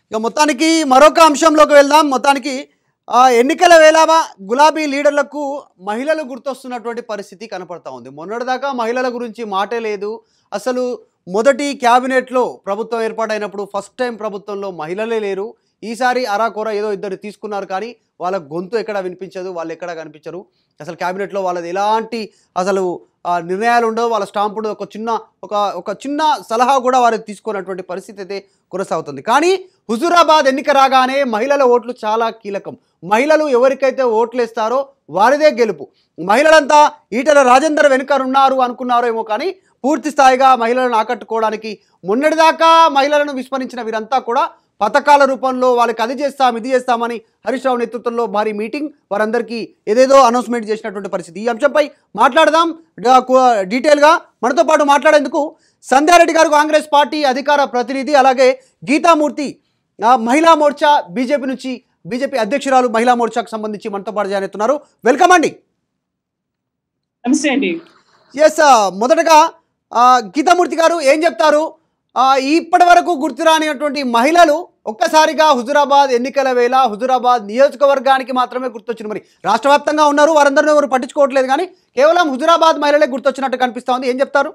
ఇక మొత్తానికి మరొక అంశంలోకి వెళ్దాం మొత్తానికి ఆ, ఎన్నికల వేళ గులాబీ లీడర్లకు మహిళలు గుర్తొస్తున్నటువంటి పరిస్థితి కనపడతా ఉంది మొన్నటిదాకా మహిళల గురించి మాటే లేదు అసలు మొదటి క్యాబినెట్లో ప్రభుత్వం ఏర్పాటైనప్పుడు ఫస్ట్ టైం ప్రభుత్వంలో మహిళలే లేరు ఈసారి అరాకొర ఏదో ఇద్దరు తీసుకున్నారు కానీ వాళ్ళ గొంతు ఎక్కడ వినిపించదు వాళ్ళు ఎక్కడ కనిపించరు అసలు క్యాబినెట్లో వాళ్ళది ఎలాంటి అసలు ఆ, నిర్ణయాలు ఉండవు వాళ్ళ స్టాంప్ ఉండదు ఒక చిన్న ఒక ఒక చిన్న సలహా కూడా వారికి తీసుకున్నటువంటి పరిస్థితి అయితే కొనసాగుతుంది కానీ హుజూరాబాద్ ఎన్నిక రాగానే మహిళల ఓట్లు చాలా కీలకం మహిళలు ఎవరికైతే ఓట్లు వేస్తారో వారిదే గెలుపు మహిళలంతా ఈటల రాజేందర్ వెనుక ఉన్నారు అనుకున్నారేమో కానీ పూర్తి స్థాయిగా మహిళలను ఆకట్టుకోవడానికి మొన్నటిదాకా మహిళలను విస్మరించిన వీరంతా కూడా పథకాల రూపంలో వాళ్ళకి అది చేస్తాం ఇది చేస్తామని హరీష్ రావు నేతృత్వంలో భారీ మీటింగ్ వారందరికీ ఏదేదో అనౌన్స్మెంట్ చేసినటువంటి పరిస్థితి ఈ అంశంపై మాట్లాడదాం డా- కు- డీటెయిల్గా మనతో పాటు మాట్లాడేందుకు సంధ్యారెడ్డి గారు కాంగ్రెస్ పార్టీ అధికార ప్రతినిధి అలాగే గీతామూర్తి ఆ, మహిళా మోర్చా బీజేపీ నుంచి బీజేపీ అధ్యక్షురాలు మహిళా మోర్చాకు సంబంధించి మనతో పాటు జాయిన్ అవుతున్నారు వెల్కమ్ అండి నమస్తే అండి ఎస్ మొదటగా ఆ, గీతామూర్తి గారు ఏం చెప్తారు ఆ, ఇప్పటి వరకు గుర్తురానిటువంటి మహిళలు ఒక్కసారిగా హుజురాబాద్ ఎన్నికల వేళ హుజురాబాద్ నియోజకవర్గానికి మాత్రమే గుర్తొచ్చింది మరి రాష్ట్ర వ్యాప్తంగా ఉన్నారు వారందరినీ ఎవరు పట్టించుకోవట్లేదు కానీ కేవలం హుజురాబాద్ మహిళలే గుర్తొచ్చినట్టు కనిపిస్తా ఉంది ఏం చెప్తారు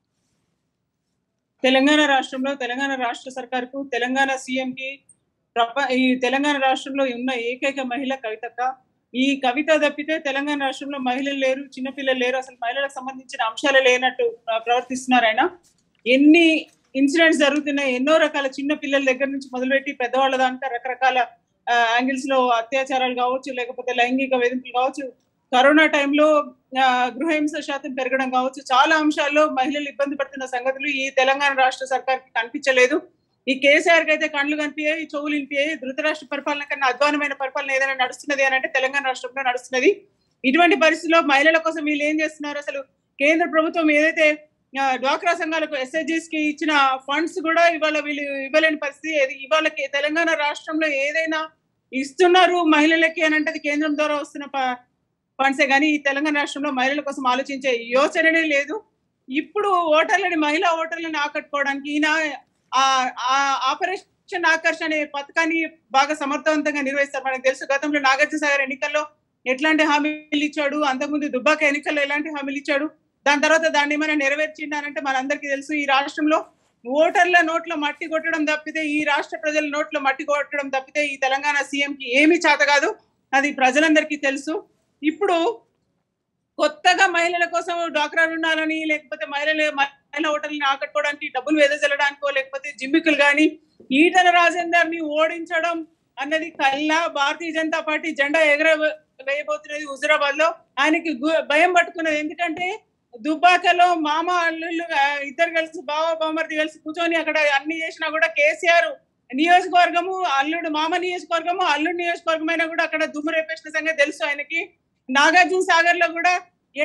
తెలంగాణ రాష్ట్రంలో తెలంగాణ రాష్ట్ర సర్కార్కు తెలంగాణ సీఎం కి ప్రప- ఈ తెలంగాణ రాష్ట్రంలో ఉన్న ఏకైక మహిళ కవితక్క ఈ కవిత తప్పితే తెలంగాణ రాష్ట్రంలో మహిళలు లేరు చిన్నపిల్లలు లేరు అసలు మహిళలకు సంబంధించిన అంశాలే లేనట్టు ఆ, ప్రవర్తిస్తున్నారు ఆయన ఎన్ని ఇన్సిడెంట్స్ జరుగుతున్నాయి ఎన్నో రకాల చిన్న పిల్లల దగ్గర నుంచి మొదలుపెట్టి పెద్దవాళ్ళ దాకా రకరకాల యాంగిల్స్ లో అత్యాచారాలు కావచ్చు లేకపోతే లైంగిక వేధింపులు కావచ్చు కరోనా టైంలో ఆ, గృహహింస శాతం పెరగడం కావచ్చు చాలా అంశాల్లో మహిళలు ఇబ్బంది పడుతున్న సంగతులు ఈ తెలంగాణ రాష్ట్ర సర్కార్కి కనిపించలేదు ఈ కేసీఆర్ కి అయితే కళ్ళు కనిపించాయి చెవులు వినిపించాయి ధృతరాష్ట్ర పరిపాలన కన్నా అధ్వానమైన పరిపాలన ఏదైనా నడుస్తున్నది అని అంటే తెలంగాణ రాష్ట్రంలో నడుస్తున్నది ఇటువంటి పరిస్థితుల్లో మహిళల కోసం వీళ్ళు ఏం చేస్తున్నారు అసలు కేంద్ర ప్రభుత్వం ఏదైతే ఆ, డ్వాక్రా సంఘాలకు ఎస్ఐజీస్ కి ఇచ్చిన ఫండ్స్ కూడా ఇవాళ వీళ్ళు ఇవ్వలేని పరిస్థితి ఇది ఇవాళ కే- తెలంగాణ రాష్ట్రంలో ఏదైనా ఇస్తున్నారు మహిళలకి అని అంటే అది కేంద్రం ద్వారా వస్తున్న ప- ఫండ్సే కానీ ఈ తెలంగాణ రాష్ట్రంలో మహిళల కోసం ఆలోచించే యోచననే లేదు ఇప్పుడు ఓటర్లని మహిళా ఓటర్లను ఆకట్టుకోవడానికి ఈయన ఆ- ఆ ఆపరేషన్ ఆకర్ష్ అనే పథకాన్ని బాగా సమర్థవంతంగా నిర్వహిస్తారు మనకు తెలుసు గతంలో నాగార్జున సాగర్ ఎన్నికల్లో ఎట్లాంటి హామీలు ఇచ్చాడు అంతకుముందు దుబ్బాక ఎన్నికల్లో ఎలాంటి హామీలు ఇచ్చాడు దాని తర్వాత దాన్ని ఏమైనా నెరవేర్చిండానంటే మనందరికీ తెలుసు ఈ రాష్ట్రంలో ఓటర్ల నోట్లో మట్టి కొట్టడం తప్పితే ఈ రాష్ట్ర ప్రజల నోట్లో మట్టి కొట్టడం తప్పితే ఈ తెలంగాణ సీఎం కి ఏమీ చేత కాదు అది ప్రజలందరికీ తెలుసు ఇప్పుడు కొత్తగా మహిళల కోసం డ్వాక్రా రుణాలని లేకపోతే మహిళలు మహిళా ఓటర్లని ఆకట్టుకోవడానికి డబ్బులు వెదజల్లడానికో లేకపోతే జిమ్మికులు కానీ ఈటల రాజేందర్ ని ఓడించడం అన్నది కల్లా భారతీయ జనతా పార్టీ జెండా ఎగర వేయబోతున్నది హుజురాబాద్ లో ఆయనకి గు- భయం పట్టుకున్నది ఎందుకంటే దుబ్బాకలో మామ అల్లుళ్ళు ఆ, ఇద్దరు కలిసి బావ బామర్ది కలిసి కూర్చొని అక్కడ అన్ని చేసినా కూడా కేసీఆర్ నియోజకవర్గము అల్లుడు మామ నియోజకవర్గము అల్లుడు నియోజకవర్గం అయినా కూడా అక్కడ దుమ్ము రేపేసిన సంగతి తెలుసు ఆయనకి నాగార్జున సాగర్ లో కూడా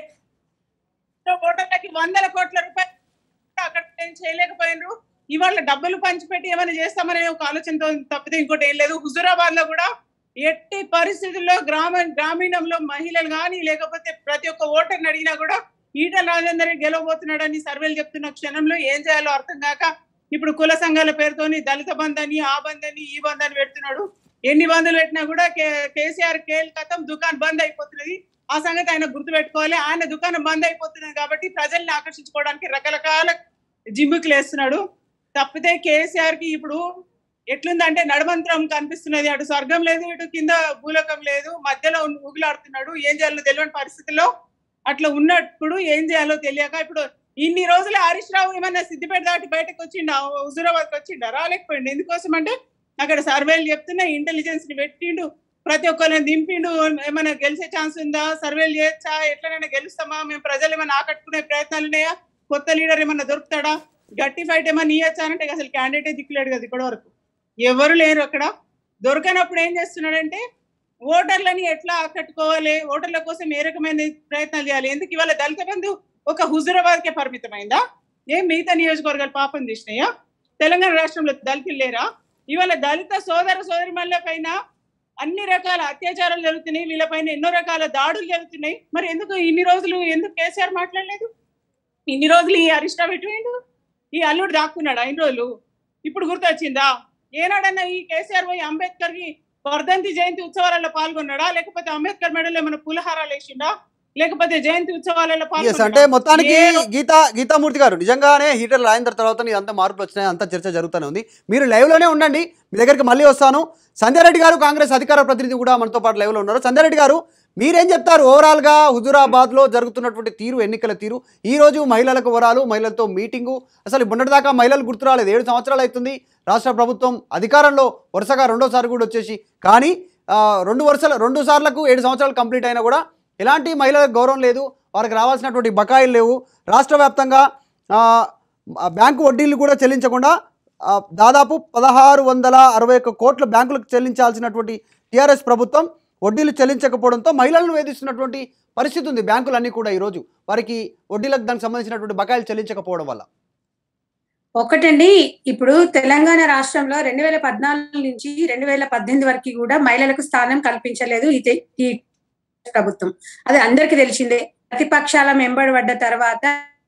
ఎన్నో ఓటర్లకి వందల కోట్ల రూపాయలు అక్కడ ఏం చేయలేకపోయినరు ఇవాళ డబ్బులు పంచిపెట్టి ఏమైనా చేస్తామనే ఒక ఆలోచనతో తప్పితే ఇంకోటి ఏం లేదు హుజురాబాద్ లో కూడా ఎట్టి పరిస్థితుల్లో గ్రామ గ్రామీణంలో మహిళలు కానీ లేకపోతే ప్రతి ఒక్క ఓటర్ని అడిగినా కూడా ఈటల రాజేందర్ గెలవబోతున్నాడని సర్వేలు చెప్తున్న క్షణంలో ఏం చేయాలో అర్థం కాక ఇప్పుడు కుల సంఘాల పేరుతోని దళిత బంధని ఆ బంధని ఈ బంధని పెడుతున్నాడు ఎన్ని బంధులు పెట్టినా కూడా కే- కేసీఆర్ కేల్ కథం దుకాణం బంద్ అయిపోతున్నది ఆ సంగతి ఆయన గుర్తు పెట్టుకోవాలి ఆయన దుకాణం బంద్ అయిపోతున్నది కాబట్టి ప్రజల్ని ఆకర్షించుకోవడానికి రకరకాల జిమ్ముకులు వేస్తున్నాడు తప్పితే కేసీఆర్ కి ఇప్పుడు ఎట్లుందంటే నడమంత్రం కనిపిస్తున్నది అటు స్వర్గం లేదు ఇటు కింద భూలోకం లేదు మధ్యలో ఉన్- ఊగిలాడుతున్నాడు ఏం చేయాలో తెలియని పరిస్థితుల్లో అట్లా ఉన్నప్పుడు ఏం చేయాలో తెలియక ఇప్పుడు ఇన్ని రోజులు హరీష్ రావు ఏమన్నా సిద్దిపేట దాటి బయటకు వచ్చిండా హుజురాబాద్కి వచ్చిండా రాలేకపోయిండు ఎందుకోసం అంటే అక్కడ సర్వేలు చెప్తున్నా ఇంటెలిజెన్స్ ని పెట్టిండు ప్రతి ఒక్కరిని దింపిండు ఏమైనా గెలిచే ఛాన్స్ ఉందా సర్వేలు చేయొచ్చా ఎట్లనైనా గెలుస్తామా మేము ప్రజలు ఏమైనా ఆకట్టుకునే ప్రయత్నాలు ఉన్నాయా కొత్త లీడర్ ఏమన్నా దొరుకుతాడా గట్టి ఫైట్ ఏమన్నా ఇయ్యొచ్చా అంటే అసలు క్యాండిడేటే దిక్కులేడు కదా ఇప్పటి వరకు ఎవరు లేరు అక్కడ దొరకనప్పుడు ఏం చేస్తున్నాడంటే ఓటర్లని ఎట్లా ఆకట్టుకోవాలి ఓటర్ల కోసం ఏ రకమైన ప్రయత్నాలు చేయాలి ఎందుకు ఇవాళ దళిత బంధు ఒక హుజురాబాద్కే పరిమితమైందా ఏం మిగతా నియోజకవర్గాలు పాపం తీసినాయా తెలంగాణ రాష్ట్రంలో దళితులు లేరా ఇవాళ దళిత సోదర సోదరిమణుల పైన అన్ని రకాల అత్యాచారాలు జరుగుతున్నాయి వీళ్ళపైన ఎన్నో రకాల దాడులు జరుగుతున్నాయి మరి ఎందుకు ఇన్ని రోజులు ఎందుకు కేసీఆర్ మాట్లాడలేదు ఇన్ని రోజులు ఈ అరిష్టా పెట్టిండు ఈ అల్లుడు దాక్కున్నాడు ఇన్ని రోజులు ఇప్పుడు గుర్తొచ్చిందా ఏనాడన్నా ఈ కేసీఆర్ పోయి అంబేద్కర్ కి వర్ధంతి జయంతి ఉత్సవాలలో పాల్గొన్నాడా లేకపోతే అంబేద్కర్ మెడలో ఏమైనా పులిహారాలు వేసిండా లేకపోతే జయంతి ఉత్సవాలలో ఎస్ అంటే పాల్గొన్నాడా మొత్తానికి ఏ రో- గీతా గీతామూర్తి గారు నిజంగానే హీటర్ రాయిన తర్వాత అంత మార్పులు వచ్చినాయి అంత చర్చ జరుగుతూనే ఉంది మీరు లైవ్ లోనే ఉండండి మీ దగ్గరికి మళ్ళీ వస్తాను సంధ్యారెడ్డి గారు కాంగ్రెస్ అధికార ప్రతినిధి కూడా మనతో పాటు లైవ్ లో ఉన్నారు సంధ్యారెడ్డి గారు మీరేం చెప్తారు ఓవరాల్ గా హుజురాబాద్ లో జరుగుతున్నటువంటి తీరు ఎన్నికల తీరు ఈ రోజు మహిళలకు వరాలు మహిళలతో మీటింగు అసలు మొన్నటిదాకా మహిళలు గుర్తు రాలేదు ఏడు సంవత్సరాలు అవుతుంది రాష్ట్ర ప్రభుత్వం అధికారంలో వరుసగా రెండోసారి కూడా వచ్చేసి కానీ ఆ, రెండు వరుసల రెండు సార్లకు ఏడు సంవత్సరాలు కంప్లీట్ అయినా కూడా ఎలాంటి మహిళలకు గౌరవం లేదు వారికి రావాల్సినటువంటి బకాయిలు లేవు రాష్ట్ర వ్యాప్తంగా ఆ, బ్యాంకు వడ్డీలు కూడా చెల్లించకుండా ఆ, దాదాపు పదహారు వందల అరవై ఒక్క కోట్ల బ్యాంకులకు చెల్లించాల్సినటువంటి టీఆర్ఎస్ ప్రభుత్వం వడ్డీలు చెల్లించకపోవడంతో మహిళలను వేధిస్తున్నటువంటి పరిస్థితి ఉంది బ్యాంకులన్నీ కూడా ఈరోజు వారికి వడ్డీలకు దానికి సంబంధించినటువంటి బకాయిలు చెల్లించకపోవడం వల్ల ఒకటండి ఇప్పుడు తెలంగాణ రాష్ట్రంలో రెండు వేల పద్నాలుగు నుంచి రెండు వేల పద్దెనిమిది వరకు కూడా మహిళలకు స్థానం కల్పించలేదు ఈ తె- ఈ ప్రభుత్వం అది అందరికీ తెలిసిందే ప్రతిపక్షాల మెంబడబడ్డ తర్వాత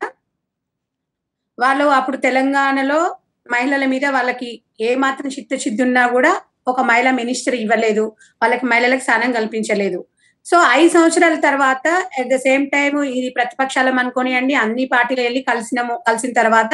వాళ్ళు అప్పుడు తెలంగాణలో మహిళల మీద వాళ్ళకి ఏ మాత్రం చిత్తశుద్ధి ఉన్నా కూడా ఒక మహిళా మినిస్టర్ ఇవ్వలేదు వాళ్ళకి మహిళలకు స్థానం కల్పించలేదు సో ఐదు సంవత్సరాల తర్వాత అట్ ద సేమ్ టైం ఇది ప్రతిపక్షాలం అనుకోనియండి అన్ని పార్టీలు వెళ్ళి కలిసినాము కలిసిన తర్వాత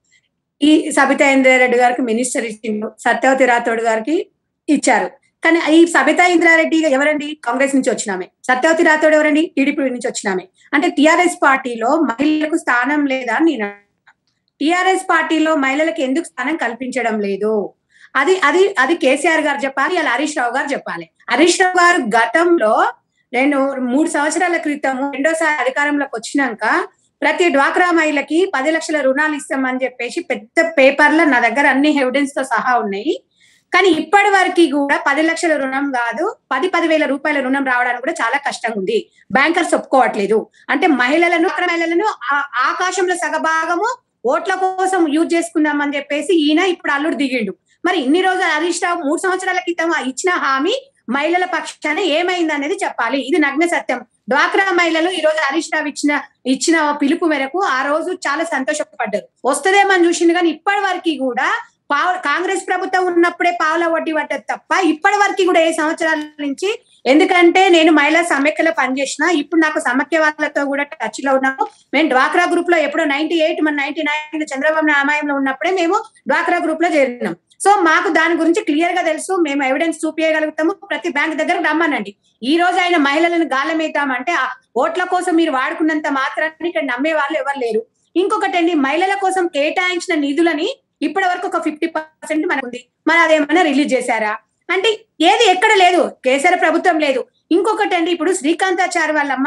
ఈ సబితా ఇంద్రారెడ్డి గారికి మినిస్టర్ ఇచ్చిండు సత్యవతి రాథోడ్ గారికి ఇచ్చారు కానీ ఈ సబితా ఇంద్రారెడ్డి ఎవరండి కాంగ్రెస్ నుంచి వచ్చినామే సత్యవతి రాథోడ్ ఎవరండి టీడీపీ నుంచి వచ్చినామే అంటే టిఆర్ఎస్ పార్టీలో మహిళలకు స్థానం లేదా అని నేను టిఆర్ఎస్ పార్టీలో మహిళలకు ఎందుకు స్థానం కల్పించడం లేదు అది అది అది కేసీఆర్ గారు చెప్పాలి అలా హరీష్ రావు గారు చెప్పాలి హరీష్ రావు గారు గతంలో నేను మూడు సంవత్సరాల క్రితం రెండోసారి అధికారంలోకి వచ్చినాక ప్రతి డ్వాక్రా మహిళకి పది లక్షల రుణాలు ఇస్తామని చెప్పేసి పెద్ద పేపర్లో నా దగ్గర అన్ని ఎవిడెన్స్ తో సహా ఉన్నాయి కానీ ఇప్పటి వరకు కూడా పది లక్షల రుణం కాదు పది పదివేల రూపాయల రుణం రావడానికి కూడా చాలా కష్టంగా ఉంది బ్యాంకర్స్ ఒప్పుకోవట్లేదు అంటే మహిళలను అక్కడ మహిళలను ఆ- ఆకాశంలో సగభాగము ఓట్ల కోసం యూజ్ చేసుకుందామని చెప్పేసి ఈయన ఇప్పుడు అల్లుడు దిగిండు మరి ఇన్ని రోజులు హరీష్ రావు మూడు సంవత్సరాల క్రితం ఆ ఇచ్చిన హామీ మహిళల పక్షాన ఏమైంది అనేది చెప్పాలి ఇది నగ్న సత్యం డ్వాక్రా మహిళలు ఈ రోజు హరీష్ రావు ఇచ్చిన ఇచ్చిన పిలుపు మేరకు ఆ రోజు చాలా సంతోషపడ్డారు వస్తుందేమని చూసింది కానీ ఇప్పటి వరకు కూడా పావు కాంగ్రెస్ ప్రభుత్వం ఉన్నప్పుడే పావుల వడ్డీ పడ్డది తప్ప ఇప్పటి వరకు కూడా ఏ సంవత్సరాల నుంచి ఎందుకంటే నేను మహిళా సమైక్యలో పనిచేసిన ఇప్పుడు నాకు సమైక్య వాళ్ళతో కూడా టచ్ లో ఉన్నాము మేము డ్వాక్రా గ్రూప్ లో ఎప్పుడో నైన్టీ ఎయిట్ మన నైన్టీ నైన్ చంద్రబాబు నామాయంలో ఉన్నప్పుడే మేము డ్వాక్రా గ్రూప్ లో చేరినాం సో మాకు దాని గురించి క్లియర్ గా తెలుసు మేము ఎవిడెన్స్ చూపించగలుగుతాము ప్రతి బ్యాంక్ దగ్గర రమ్మనండి ఈ రోజు ఆయన మహిళలను గాలమేద్దామంటే ఆ ఓట్ల కోసం మీరు వాడుకున్నంత మాత్రాన్ని ఇక్కడ నమ్మే వాళ్ళు ఎవరు లేరు ఇంకొకటి అండి మహిళల కోసం కేటాయించిన నిధులని ఇప్పటి వరకు ఒక ఫిఫ్టీ పర్సెంట్ మనకు ఉంది మరి అదేమన్నా రిలీజ్ చేశారా అంటే ఏది ఎక్కడ లేదు కేసీఆర్ ప్రభుత్వం లేదు ఇంకొకటి అండి ఇప్పుడు శ్రీకాంతాచారి వాళ్ళమ్మ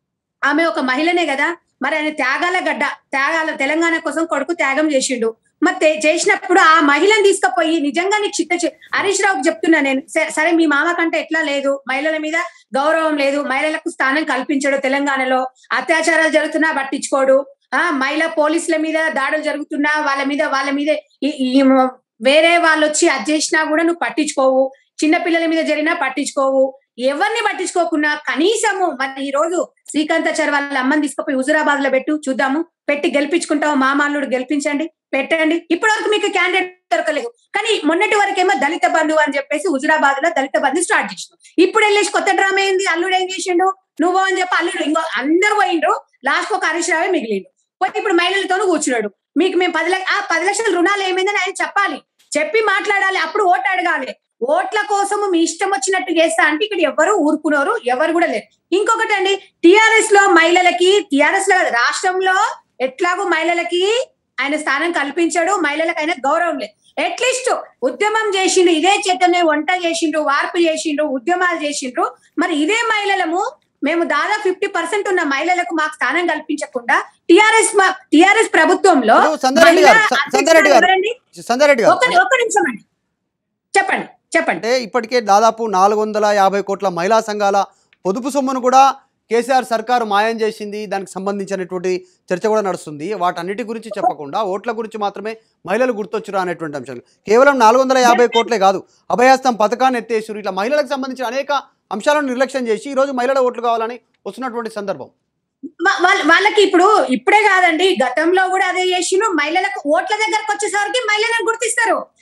ఆమె ఒక మహిళనే కదా మరి ఆయన త్యాగాల గడ్డ త్యాగాల తెలంగాణ కోసం కొడుకు త్యాగం చేసిండు మరి తే- చేసినప్పుడు ఆ మహిళను తీసుకుపోయి నిజంగా నీకు చిత్త చే- హరీష్ రావుకి చెప్తున్నా నేను సరే- సరే మీ మామ కంటే ఎట్లా లేదు మహిళల మీద గౌరవం లేదు మహిళలకు స్థానం కల్పించడు తెలంగాణలో అత్యాచారాలు జరుగుతున్నా పట్టించుకోడు ఆ మహిళా పోలీసుల మీద దాడులు జరుగుతున్నా వాళ్ళ మీద వాళ్ళ మీద ఈ- ఈ మ- వేరే వాళ్ళు వచ్చి అది చేసినా కూడా నువ్వు పట్టించుకోవు చిన్న పిల్లల మీద జరిగినా పట్టించుకోవు ఎవరిని పట్టించుకోకుండా కనీసము మరి ఈ రోజు శ్రీకాంతాచారి వాళ్ళ అమ్మని తీసుకుపోయి హుజురాబాద్ లో పెట్టు చూద్దాము పెట్టి గెలిపించుకుంటాము మామాల్లుడు గెలిపించండి పెట్టండి ఇప్పటి వరకు మీకు క్యాండిడేట్ దొరకలేదు కానీ మొన్నటి వరకేమో దళిత బంధు అని చెప్పేసి హుజురాబాద్ లో దళిత బంధు స్టార్ట్ చేసినాం ఇప్పుడు వెళ్ళేసి కొత్త డ్రామా ఏంది అల్లుడు ఏం చేసిండు నువ్వు అని చెప్పి అల్లుడు ఇంకో అందరు పోయిండ్రు లాస్ట్ ఒక హరీష్ రావే మిగిలిండు పోయి ఇప్పుడు మహిళలతోనూ కూర్చున్నాడు మీకు మేము పది లక్ష ఆ పది లక్షల రుణాలు ఏమైందని ఆయన చెప్పాలి చెప్పి మాట్లాడాలి అప్పుడు ఓటు అడగాలి ఓట్ల కోసము మీ ఇష్టం వచ్చినట్టు చేస్తా అంటే ఇక్కడ ఎవరు ఊరుకున్నారు ఎవరు కూడా లేరు ఇంకొకటి అండి టిఆర్ఎస్ లో మహిళలకి టిఆర్ఎస్ లో కాదు, రాష్ట్రంలో ఎట్లాగో మహిళలకి ఆయన స్థానం కల్పించాడు మహిళలకు ఆయన గౌరవం లేదు అట్లీస్ట్ ఉద్యమం చేసిండు ఇదే చైతన్య వంట చేసిండ్రు వార్పు చేసిండ్రు ఉద్యమాలు చేసిండ్రు మరి ఇదే మహిళలము మేము దాదాపు ఫిఫ్టీ పర్సెంట్ ఉన్న మహిళలకు మాకు స్థానం కల్పించకుండా టిఆర్ఎస్ టిఆర్ఎస్ ప్రభుత్వంలో ఇప్పుడు సంధ్యారెడ్డి గారు స- సంధ్యారెడ్డి గారు ఎవరండి? సంధ్యారెడ్డి గారు ఒక్క ఒక్క నిమిషం అండి చెప్పండి చెప్పండి అంటే ఇప్పటికే దాదాపు నాలుగు వందల యాభై కోట్ల మహిళా సంఘాల పొదుపు సొమ్మును కూడా కేసీఆర్ సర్కారు మాయం చేసింది దానికి సంబంధించినటువంటి చర్చ కూడా నడుస్తుంది వాటన్నిటి గురించి చెప్పకుండా ఓట్ల గురించి మాత్రమే మహిళలు గుర్తొచ్చురా అనేటువంటి అంశాలు కేవలం నాలుగు వందల యాభై కోట్లే కాదు అభయాస్తం పథకాన్ని ఎత్తేసారు ఇట్లా మహిళలకు సంబంధించిన అనేక అంశాలను నిర్లక్ష్యం చేసి ఈ రోజు మహిళల ఓట్లు కావాలని వస్తున్నటువంటి సందర్భం వా- వాళ్ళ- వాళ్ళకి ఇప్పుడు ఇప్పుడే కాదండి గతంలో కూడా అదే చేసిండ్రు మహిళలకు ఓట్ల దగ్గరకు వచ్చేసరికి మహిళలను గుర్తిస్తారు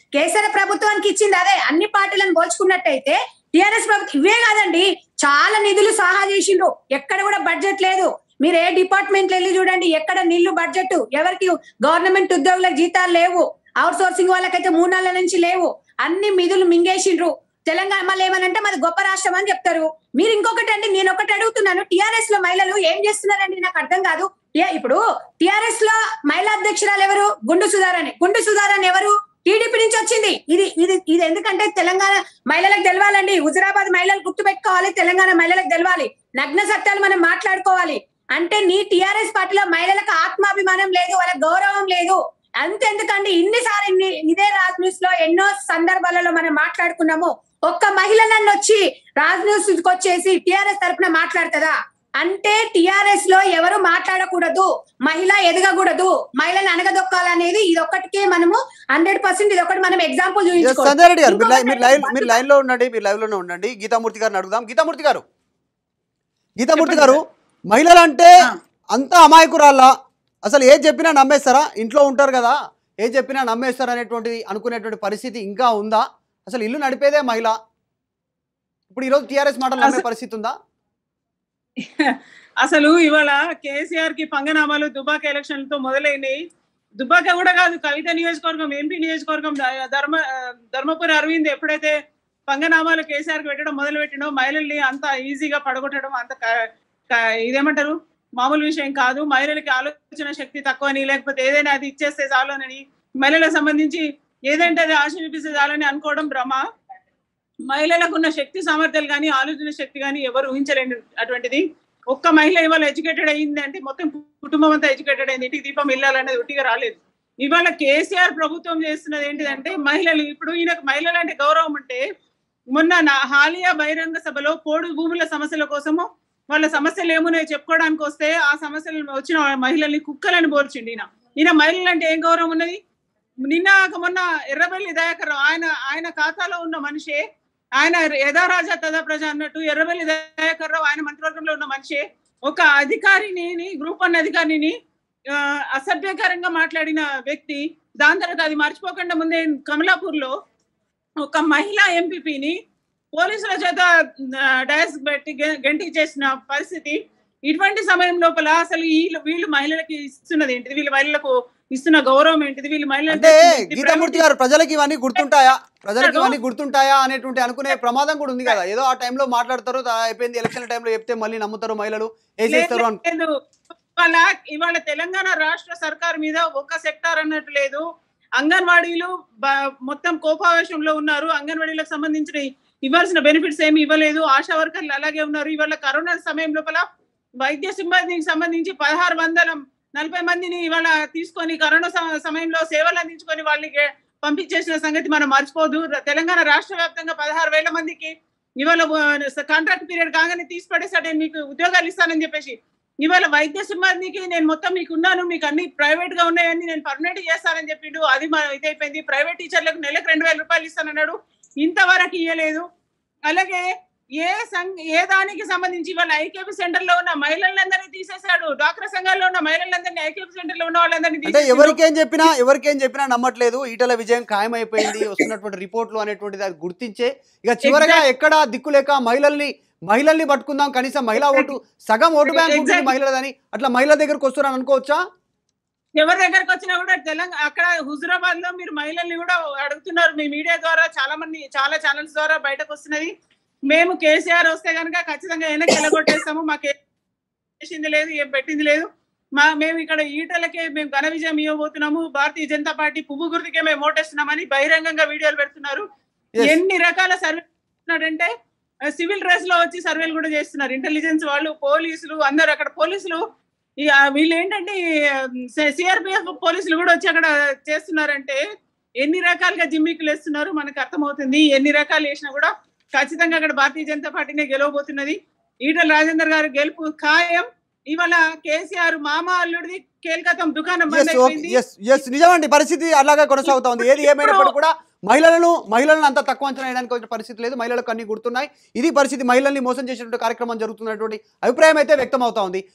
కేసీఆర్ ప్రభుత్వానికి ఇచ్చింది అదే అన్ని పార్టీలను పోల్చుకున్నట్టయితే టిఆర్ఎస్ ప్రభుత్వం ఇవే కాదండి చాలా నిధులు సహా చేసిండ్రు ఎక్కడ కూడా బడ్జెట్ లేదు మీరు ఏ డిపార్ట్మెంట్ వెళ్ళి చూడండి ఎక్కడ నిల్లు బడ్జెట్ ఎవరికి గవర్నమెంట్ ఉద్యోగుల జీతాలు లేవు అవుట్ సోర్సింగ్ వాళ్ళకైతే మూడు నెలల నుంచి లేవు అన్ని నిధులు మింగేసిండ్రు తెలంగాణ మళ్ళీ ఏమనంటే మాది గొప్ప రాష్ట్రం అని చెప్తారు మీరు ఇంకొకటి అండి నేను ఒకటి అడుగుతున్నాను టిఆర్ఎస్ లో మహిళలు ఏం చేస్తున్నారండి నాకు అర్థం కాదు ఏ- ఇప్పుడు టిఆర్ఎస్ లో మహిళా అధ్యక్షురాలు ఎవరు గుండు సుధారాణి గుండు సుధారాణి ఎవరు టీడీపీ నుంచి వచ్చింది ఇది ఇది ఇది ఎందుకంటే తెలంగాణ మహిళలకు తెలవాలండి హుజరాబాద్ మహిళలు గుర్తు పెట్టుకోవాలి తెలంగాణ మహిళలకు తెలవాలి నగ్న సత్యాలు మనం మాట్లాడుకోవాలి అంటే నీ టిఆర్ఎస్ పార్టీలో మహిళలకు ఆత్మాభిమానం లేదు వాళ్ళ గౌరవం లేదు అంతెందుకండి ఇన్నిసార్లు ఇన్ని ఇదే రాజ్ న్యూస్ లో ఎన్నో సందర్భాలలో మనం మాట్లాడుకున్నాము ఒక్క మహిళ నన్ను వచ్చి రాజ్ న్యూస్ కి వచ్చేసి టిఆర్ఎస్ తరపున మాట్లాడుతుందా అంటే టిఆర్ఎస్ లో ఎవరు మాట్లాడకూడదు మహిళ ఎదగకూడదు మహిళని అనగదొక్కాలనేది ఇది ఒక్కటికే మనము హండ్రెడ్ పర్సెంట్ ఇది ఒకటి మనం ఎగ్జాంపుల్ ఎస్, చూపించుకోవాలి సంజయ్ రెడ్డి గారు మీరు లై- మీరు లైవ్ ఇంకొకటి మీరు లైన్ లో ఉండండి మీరు లైవ్ లోనే ఉండండి గీతామూర్తి గారిని అడుగుదాం గీతామూర్తి గారు గీతామూర్తి చెప్పండి గారు మహిళలు అంటే ఆ. అంత అమాయకురాళ్ళ అసలు ఏది చెప్పినా నమ్మేస్తారా ఇంట్లో ఉంటారు కదా ఏది చెప్పినా నమ్మేస్తారు అనేటువంటిది అనుకునేటువంటి పరిస్థితి ఇంకా ఉందా అసలు ఇల్లు నడిపేదే మహిళ ఇప్పుడు ఈరోజు టీఆర్ఎస్ మాటలు నమ్మే అసలు- పరిస్థితి ఉందా అసలు ఇవాళ కేసీఆర్ కి పంగనామాలు దుబాక ఎలక్షన్లతో మొదలైనవి దుబాక కూడా కాదు కవిత నియోజకవర్గం ఎంపీ నియోజకవర్గం ద- ధర్మ ధర్మపురి అరవింద్ ఎప్పుడైతే పంగనామాలు కేసీఆర్ కి పెట్టడం మొదలు పెట్టినో మహిళల్ని అంత ఈజీగా పడగొట్టడం అంత క- క- ఇదేమంటారు మామూలు విషయం కాదు మహిళలకి ఆలోచన శక్తి తక్కువని లేకపోతే ఏదైనా అది ఇచ్చేస్తే చాలునని మహిళలకు సంబంధించి ఏదంటే అది ఆశ చూపిస్తే చాలని అనుకోవడం భ్రమ మహిళలకు ఉన్న శక్తి సామర్థ్యాలు కానీ ఆలోచన శక్తి కానీ ఎవరు ఊహించలేని అటువంటిది ఒక్క మహిళ ఇవాళ ఎడ్యుకేటెడ్ అయింది అంటే మొత్తం కుటుంబం అంతా ఎడ్యుకేటెడ్ అయింది ఇంటికి దీపం ఇల్లాలనేది ఉట్టిగా రాలేదు ఇవాళ కేసీఆర్ ప్రభుత్వం చేస్తున్నది ఏంటిదంటే మహిళలు ఇప్పుడు ఈయనకు మహిళలు అంటే గౌరవం అంటే మొన్న నా హాలియా బహిరంగ సభలో పోడు భూముల సమస్యల కోసము వాళ్ళ సమస్యలు ఏమున్నాయో చెప్పుకోవడానికి వస్తే ఆ సమస్యలు వచ్చిన మహిళల్ని కుక్కలని పోల్చిండి ఈయన ఈయన మహిళలు అంటే ఏం గౌరవం ఉన్నది నిన్న కాక మొన్న ఎర్రబెల్లి దయాకర్ రావు ఆయన ఆయన ఖాతాలో ఉన్న మనిషే ఆయన యథా రాజా తదా ప్రజ అన్నట్టు ఎర్రబెల్లి దయాకర్ రావు ఆయన మంత్రివర్గంలో ఉన్న మనిషే ఒక అధికారిని గ్రూప్ వన్ అధికారిని ఆ, అసభ్యకరంగా మాట్లాడిన వ్యక్తి దాని తర్వాత అది మర్చిపోకుండా ముందే కమలాపూర్ లో ఒక మహిళా ఎంపీపీని పోలీసుల చేత డాష్ పెట్టి గె- గెంటి చేసిన పరిస్థితి ఇటువంటి సమయం లోపల అసలు వీళ్ళు వీళ్ళు మహిళలకి ఇస్తున్నది ఏంటిది వీళ్ళు మహిళలకు ఇస్తున్న గౌరవం ఏంటిది వీళ్ళు మహిళలు అంటే గీతామూర్తి గారు ప్రజలకి ఇవన్నీ గుర్తుంటాయా ప్రజలకి ఇవన్నీ గుర్తుంటాయా అనేటువంటి అనుకునే ప్రమాదం కూడా ఉంది కదా ఏదో ఆ టైంలో మాట్లాడతారు తా- అయిపోయింది ఎలక్షన్ టైంలో చెప్తే మళ్ళీ నమ్ముతారు మహిళలు వేసేస్తారు అను లేదు ఇవాళ ఇవాళ తెలంగాణ రాష్ట్ర సర్కార్ మీద ఒక సెక్టార్ అన్నట్టు లేదు అంగన్వాడీలు బ- మొత్తం కోపావేశంలో ఉన్నారు అంగన్వాడీలకు సంబంధించిన ఇవ్వాల్సిన బెనిఫిట్స్ ఏమి ఇవ్వలేదు ఆశా వర్కర్లు అలాగే ఉన్నారు ఇవాళ కరోనా సమయం లోపల వైద్య సిబ్బందికి సంబంధించి పదహారు వందల నలభై మందిని ఇవాళ తీసుకొని కరోనా సమ- సమయంలో సేవలు అందించుకొని వాళ్ళని పంపించేసిన సంగతి మనం మర్చిపోదు ర- తెలంగాణ రాష్ట్ర వ్యాప్తంగా పదహారు వేల మందికి ఇవాళ కాంట్రాక్ట్ పీరియడ్ కాగానే తీసి పడేసాడు నేను మీకు ఉద్యోగాలు ఇస్తానని చెప్పేసి ఇవాళ వైద్య సిబ్బందికి నేను మొత్తం మీకు ఉన్నాను మీకు అన్ని ప్రైవేట్ గా ఉన్నాయని నేను పర్మనెంట్ చేస్తానని చెప్పిండు అది మన ఇదైపోయింది ప్రైవేట్ టీచర్లకు నెలకు రెండు వేల రూపాయలు ఇస్తానన్నాడు ఇంతవరకు ఇయ్యలేదు అలాగే ఏ సంఘ ఏ దానికి సంబంధించి ఇవాళ ఐకేపీ సెంటర్ లో ఉన్న మహిళలందరినీ తీసేశాడు డాక్టర్ సంఘాల్లో ఉన్న మహిళలందరినీ ఐకేపీ సెంటర్ లో ఉన్న వాళ్ళందరినీ అంటే తీసేసిండు. ఎవరికేం చెప్పినా ఎవరికేం చెప్పినా నమ్మట్లేదు ఈటల విజయం ఖాయమైపోయింది వస్తున్నటువంటి రిపోర్ట్లు అనేటువంటిది అది గుర్తించే ఇక చివరగా ఎక్కడ దిక్కు లేక మహిళల్ని మహిళల్ని పట్టుకుందాం కనీసం మహిళా ఓటు సగం ఓటు బ్యాంక్ ఉంటుంది Exactly. మహిళలని అట్లా మహిళల దగ్గరకు వస్తున్నారని అనుకోవచ్చా ఎవరి దగ్గరకు వచ్చినా కూడా తెలంగాణ అక్కడ హుజురాబాద్ లో మీరు మహిళల్ని కూడా అడుగుతున్నారు మీ మీడియా ద్వారా చాలా మంది చాలా ఛానల్స్ ద్వారా బయటకు వస్తున్నది మేము కేసీఆర్ వస్తే కనుక ఖచ్చితంగా వెనక్కి వెళ్ళగొట్టేస్తాము మాకు ఏం చేసింది లేదు ఏం పెట్టింది లేదు మా మేము ఇక్కడ ఈటలకే మేము ఘన విజయం ఇవ్వబోతున్నాము భారతీయ జనతా పార్టీ పువ్వు గుర్తుకే మేము ఓటేస్తున్నామని బహిరంగంగా వీడియోలు పెడుతున్నారు Yes. ఎన్ని రకాల సర్వే చేస్తున్నారంటే సివిల్ డ్రెస్ లో వచ్చి సర్వేలు కూడా చేస్తున్నారు ఇంటెలిజెన్స్ వాళ్ళు పోలీసులు అందరు అక్కడ పోలీసులు ఈ ఆ వీళ్ళు ఏంటంటే సిఆర్పిఎఫ్ పోలీసులు కూడా వచ్చి అక్కడ చేస్తున్నారంటే ఎన్ని రకాలుగా జిమ్మికులు వేస్తున్నారు మనకు అర్థమవుతుంది ఎన్ని రకాలు వేసినా కూడా ఖచ్చితంగా అక్కడ భారతీయ జనతా పార్టీనే గెలవబోతున్నది ఈటల రాజేందర్ గారు గెలుపు ఖాయం ఇవాళ కేసీఆర్ మామ అల్లుడిది కేల్కతం దుకాణం బంద్ ఎస్ అయిపోయింది ఎస్ ఎస్ నిజమండి పరిస్థితి అలాగే కొనసాగుతా ఉంది ఏది ఏమైనప్పుడు కూడా మహిళలను మహిళలను అంత తక్కువ అంచనా వేయడానికి వచ్చిన పరిస్థితి లేదు మహిళలకు అన్ని గుర్తున్నాయి ఇది పరిస్థితి మహిళల్ని మోసం చేసేటువంటి కార్యక్రమం జరుగుతున్నటువంటి అభిప్రాయం అయితే వ్యక్తం అవుతా ఉంది